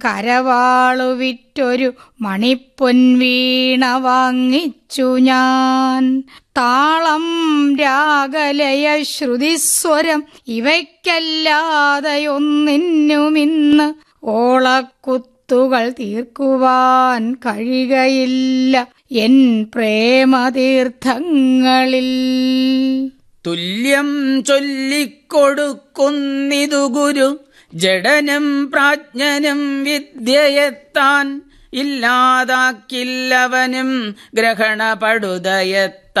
കരവാളു വിറ്റൊരു മണിപ്പൊൻവീണ വാങ്ങിച്ചു ഞാൻ താളം രാഗലയ ശ്രുതിസ്വരം ഇവയ്ക്കല്ലാതെയൊന്നിന്നുമിന്ന് ഓളക്കുത്തുകൾ തീർക്കുവാൻ കഴിയുകയില്ല എൻ പ്രേമതീർത്ഥങ്ങളിൽ തുല്യം ചൊല്ലിക്കൊടുക്കുന്നിതു ഗുരു ജഡനും പ്രാജ്ഞനും വിദ്യയെത്താൻ ഇല്ലാതാക്കില്ലവനും ഗ്രഹണപടുതയെത്താൻ